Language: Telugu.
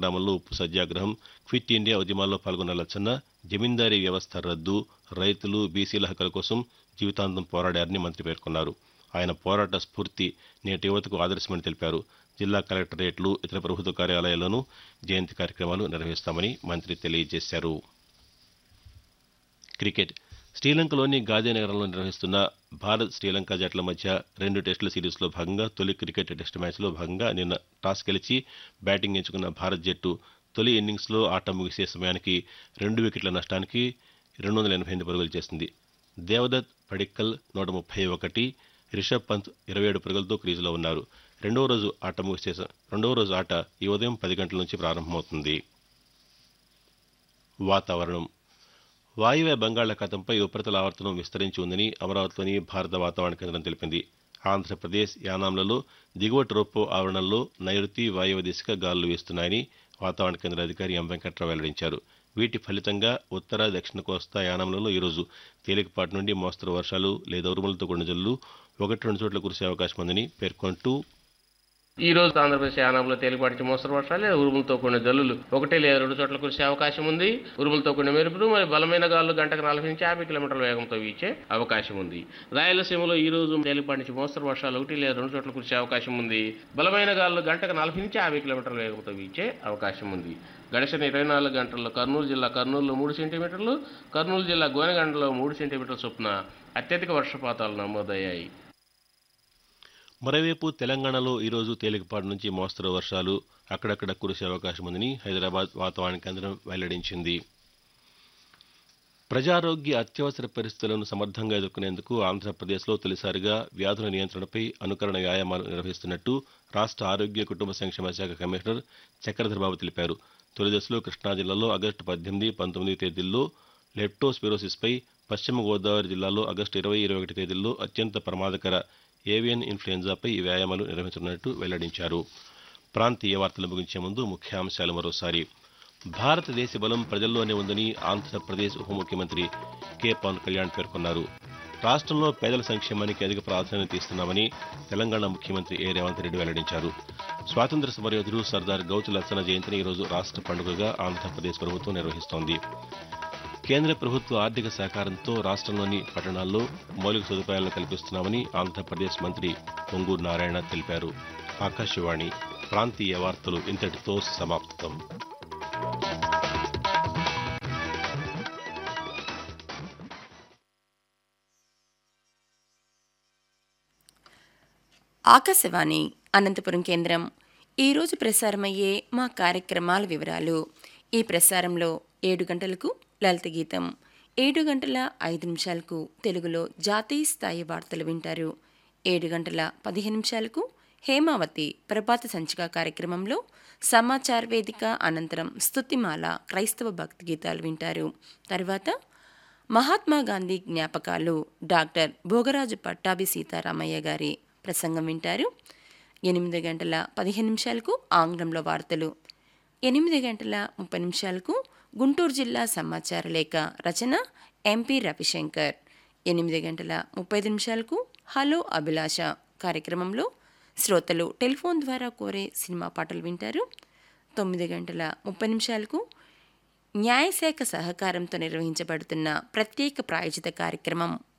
సంగ్రామంలో ఉప్పు సత్యాగ్రహం క్విట్ ఇండియా ఉద్యమాల్లో పాల్గొన్న లచ్చన్న జమీందారీ వ్యవస్థ రద్దు రైతులు బీసీల హక్కుల కోసం జీవితాంతం పోరాడారని మంత్రి పేర్కొన్నారు ఆయన పోరాట స్ఫూర్తి నేటి యువతకు ఆదర్శమని తెలిపారు జిల్లా కలెక్టరేట్లు ఇతర ప్రభుత్వ కార్యాలయాల్లోనూ జయంతి కార్యక్రమాలు నిర్వహిస్తామని మంత్రి తెలియజేశారు క్రికెట్ శ్రీలంకలోని గాదే నగరంలో నిర్వహిస్తున్న భారత్ శ్రీలంక జట్ల మధ్య రెండు టెస్టుల సిరీస్లో భాగంగా తొలి క్రికెట్ టెస్ట్ మ్యాచ్లో భాగంగా నిన్న టాస్ గెలిచి బ్యాటింగ్ ఎంచుకున్న భారత్ జట్టు తొలి ఇన్నింగ్స్లో ఆట ముగిసే సమయానికి రెండు వికెట్ల నష్టానికి రెండు వందల ఎనభై ఎనిమిది పరుగులు చేసింది దేవదత్ పడిక్కల్ నూట ముప్పై ఒకటి రిషబ్ పంత్ ఇరవై ఏడు పరుగులతో క్రీజులో ఉన్నారు రెండవ రోజు ఆట ముగిసే స- రెండవ రోజు ఆట ఈ ఉదయం పది గంటల నుంచి ప్రారంభమవుతుంది వాతావరణం వాయువ్య బంగాళాఖాతంపై ఉపరితల ఆవర్తనం విస్తరించి ఉందని అమరావతిలోని భారత వాతావరణ కేంద్రం తెలిపింది ఆంధ్రప్రదేశ్ యానాంలలో దిగువ ట్రోపో ఆవరణంలో నైరుతి వాయువ్య దిశగా గాలులు వీస్తున్నాయని వాతావరణ కేంద్ర అధికారి ఎం వెంకట్రావు వెల్లడించారు వీటి ఫలితంగా ఉత్తర దక్షిణ కోస్తా యానాంలలో ఈరోజు తేలికపాటి నుండి మోస్తరు వర్షాలు లేదా ఉరుములతో కూడిన జల్లులు ఒకటి రెండు చోట్ల కురిసే అవకాశం ఉందని పేర్కొంటూ ఈ రోజు ఆంధ్రప్రదేశ్ యానాంలో తేలిపాటి నుంచి మోస్తరు వర్షాలు లేదా ఉరుములతో కూడిన జల్లులు ఒకటి లేదా రెండు చోట్ల కురిసే అవకాశం ఉంది ఉరుములతో కూడిన మెరుపులు మరి బలమైన గాలులు గంటకు నలభై నుంచి యాభై కిలోమీటర్ల వేగంతో వీచే అవకాశం ఉంది రాయలసీమలో ఈ రోజు తేలిపాటి నుంచి మోస్తరు వర్షాలు ఒకటి లేదా రెండు చోట్ల కురిసే అవకాశం ఉంది బలమైన గాలులు గంటకు నలభై నుంచి యాభై కిలోమీటర్ల వేగంతో వీచే అవకాశం ఉంది గడిచిన ఇరవై నాలుగు గంటల్లో కర్నూలు జిల్లా కర్నూలులో మూడు సెంటీమీటర్లు కర్నూలు జిల్లా గోనెగండలో మూడు సెంటీమీటర్ల చొప్పున అత్యధిక వర్షపాతాలు నమోదయ్యాయి మరోవైపు తెలంగాణలో ఈరోజు తేలికపాటి నుంచి మోస్తరు వర్షాలు అక్కడక్కడ కురిసే అవకాశం ఉందని హైదరాబాద్ వాతావరణ కేంద్రం వెల్లడించింది ప్రజారోగ్య అత్యవసర పరిస్థితులను సమర్థంగా ఎదుర్కొనేందుకు ఆంధ్రప్రదేశ్లో తొలిసారిగా వ్యాధుల నియంత్రణపై అనుకరణ వ్యాయామాలు నిర్వహిస్తున్నట్టు రాష్ట్ర ఆరోగ్య కుటుంబ సంక్షేమ శాఖ కమిషనర్ చక్రధర్బాబు తెలిపారు తొలి దశలో కృష్ణా జిల్లాలో ఆగస్టు పద్దెనిమిది పంతొమ్మిది తేదీల్లో లెప్టోస్పిరోసిస్పై పశ్చిమ గోదావరి జిల్లాలో ఆగస్టు ఇరవై ఇరవై ఒకటి తేదీల్లో అత్యంత ప్రమాదకర ఏవియన్ ఇన్ఫ్లుయెంజాపై ఈ వ్యాయామాలు నిర్వహించనున్నట్టు వెల్లడించారు ప్రాంతీయ వార్తలు ముగించే ముందు ముఖ్యాంశాలు మరోసారి భారతదేశ బలం ప్రజల్లోనే ఉందని ఆంధ్రప్రదేశ్ ఉప ముఖ్యమంత్రి కె పవన్ కళ్యాణ్ పేర్కొన్నారు రాష్ట్రంలో పేదల సంక్షేమానికి అధిక ప్రాధాన్యత ఇస్తున్నామని తెలంగాణ ముఖ్యమంత్రి ఏ రేవంత్ రెడ్డి వెల్లడించారు స్వాతంత్ర సమరయోధుడు సర్దార్ గౌతు లచ్చన జయంతిని ఈరోజు రాష్ట్ర పండుగగా ఆంధ్రప్రదేశ్ ప్రభుత్వం నిర్వహిస్తోంది కేంద్ర ప్రభుత్వ ఆర్థిక సహకారంతో రాష్ట్రంలోని పట్టణాల్లో మౌలిక సదుపాయాలను కల్పిస్తున్నామని ఆంధ్రప్రదేశ్ మంత్రి పొంగూరు నారాయణ తెలిపారు ఆకాశవాణి ప్రాంతీయ వార్తలు ఇంతటితో సమాప్తం ఆకాశవాణి అనంతపురం కేంద్రం ఈరోజు ప్రసారమయ్యే మా కార్యక్రమాల వివరాలు ఈ ప్రసారంలో ఏడు గంటలకు లలిత గీతం ఏడు గంటల ఐదు నిమిషాలకు తెలుగులో జాతీయ స్థాయి వార్తలు వింటారు ఏడు గంటల పదిహేను నిమిషాలకు హేమావతి ప్రభాత సంచిక కార్యక్రమంలో సమాచార వేదిక అనంతరం స్తుతిమాల క్రైస్తవ భక్తి గీతాలు వింటారు తర్వాత మహాత్మా గాంధీ జ్ఞాపకాలు డాక్టర్ భోగరాజు పట్టాభి సీతారామయ్య గారి ప్రసంగం వింటారు ఎనిమిది గంటల పదిహేను నిమిషాలకు ఆంగ్లంలో వార్తలు ఎనిమిది గంటల ముప్పై నిమిషాలకు గుంటూరు జిల్లా సమాచార లేఖ రచన ఎంపీ రవిశంకర్ ఎనిమిది గంటల ముప్పై ఐదు నిమిషాలకు హలో అభిలాష కార్యక్రమంలో శ్రోతలు టెలిఫోన్ ద్వారా కోరే సినిమా పాటలు వింటారు తొమ్మిది గంటల ముప్పై నిమిషాలకు న్యాయశాఖ సహకారంతో నిర్వహించబడుతున్న ప్రత్యేక ప్రాయోజిత కార్యక్రమం